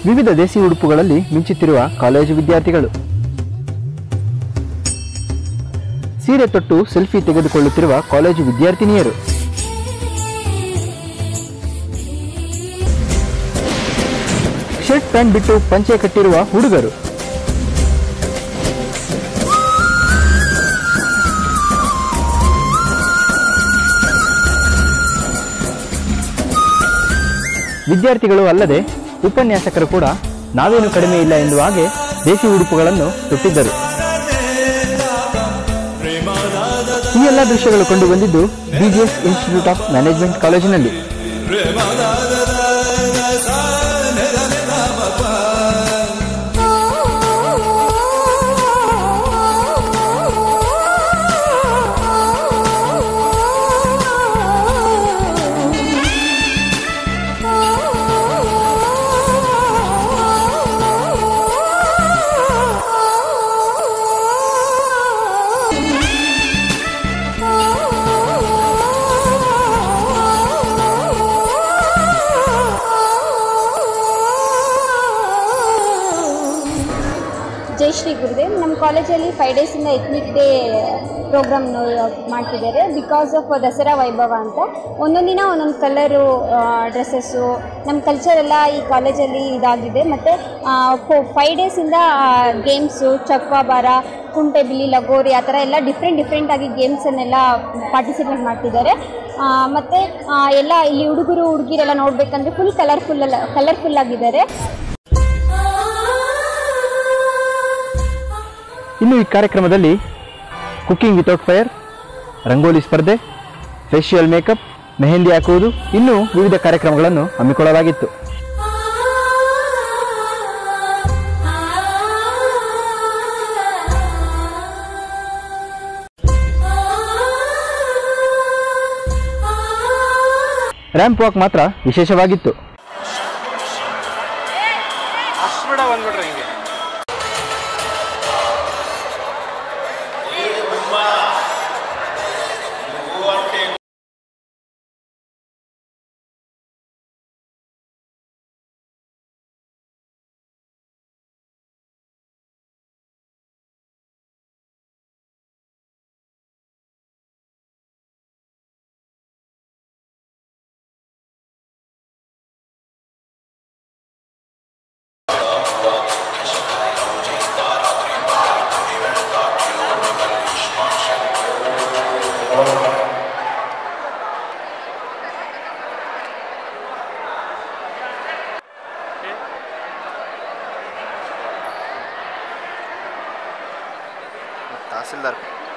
ವಿವಿಧ ದೇಸಿ ಉಡುಪುಗಳಲ್ಲಿ ಮಿಂಚುತ್ತಿರುವ ಕಾಲೇಜು ವಿದ್ಯಾರ್ಥಿಗಳು ಸೀರೆ ತೊಟ್ಟು ಸೆಲ್ಫಿ ತೆಗೆದುಕೊಳ್ಳುತ್ತಿರುವ ಕಾಲೇಜು ವಿದ್ಯಾರ್ಥಿನಿಯರು ಶರ್ಟ್ ಪ್ಯಾಂಟ್ ಬಿಟ್ಟು ಪಂಚೆ ಕಟ್ಟಿರುವ ಹುಡುಗರು ವಿದ್ಯಾರ್ಥಿಗಳು ಅಲ್ಲದೆ ಉಪನ್ಯಾಸಕರು ಕೂಡ ನಾವೇನು ಕಡಿಮೆ ಇಲ್ಲ ಎನ್ನುವ ಹಾಗೆ ದೇಸಿ ಉಡುಪುಗಳನ್ನು ತೊಟ್ಟಿದ್ದರು ಈ ಎಲ್ಲ ದೃಶ್ಯಗಳು ಕಂಡು ಬಂದಿದ್ದು ಬಿಜಿಎಸ್ ಇನ್ಸ್ಟಿಟ್ಯೂಟ್ ಆಫ್ ಮ್ಯಾನೇಜ್ಮೆಂಟ್ ಕಾಲೇಜಿನಲ್ಲಿ ಜೈ ಶ್ರೀ ಗುರುದೇವ್ ನಮ್ಮ ಕಾಲೇಜಲ್ಲಿ ಫೈವ್ ಡೇಸಿಂದ ಎತ್ನಿಕ್ ಡೇ ಪ್ರೋಗ್ರಾಮ್ ಮಾಡ್ತಿದ್ದಾರೆ ಬಿಕಾಸ್ ಆಫ್ ದಸರಾ ವೈಭವ ಅಂತ ಒಂದೊಂದು ದಿನ ಒಂದೊಂದು ಕಲರು ಡ್ರೆಸ್ಸಸ್ಸು ನಮ್ಮ ಕಲ್ಚರ್ ಎಲ್ಲ ಈ ಕಾಲೇಜಲ್ಲಿ ಇದಾಗಿದೆ ಮತ್ತು ಫೈವ್ ಡೇಸಿಂದ ಗೇಮ್ಸು ಚಕ್ವಾಬಾರ ಕುಂಟೆಬಿಲ್ಲಿ ಲಗೋರಿ ಆ ಥರ ಎಲ್ಲ ಡಿಫ್ರೆಂಟ್ ಡಿಫ್ರೆಂಟಾಗಿ ಗೇಮ್ಸನ್ನೆಲ್ಲ ಪಾರ್ಟಿಸಿಪೇಟ್ ಮಾಡ್ತಿದ್ದಾರೆ ಮತ್ತು ಎಲ್ಲ ಇಲ್ಲಿ ಹುಡುಗರು ಹುಡುಗಿರೆಲ್ಲ ನೋಡಬೇಕಂದ್ರೆ ಫುಲ್ ಕಲರ್ಫುಲ್ ಕಲರ್ಫುಲ್ ಆಗಿದ್ದಾರೆ ಇನ್ನು ಈ ಕಾರ್ಯಕ್ರಮದಲ್ಲಿ ಕುಕಿಂಗ್ ವಿತೌಟ್ ಫೈರ್ ರಂಗೋಲಿ ಸ್ಪರ್ಧೆ ಫೇಶಿಯಲ್ ಮೇಕಪ್ ಮೆಹಂದಿ ಹಾಕುವುದು ಇನ್ನೂ ವಿವಿಧ ಕಾರ್ಯಕ್ರಮಗಳನ್ನು ಹಮ್ಮಿಕೊಳ್ಳಲಾಗಿತ್ತು ರ್ಯಾಂಪ್ ವಾಕ್ ಮಾತ್ರ ವಿಶೇಷವಾಗಿತ್ತು ಅಷ್ಟು ಬಂದ್ಬಿಟ್ರೆ ಹಿಂಗೆ ತಹಸೀಲ್ದಾರ್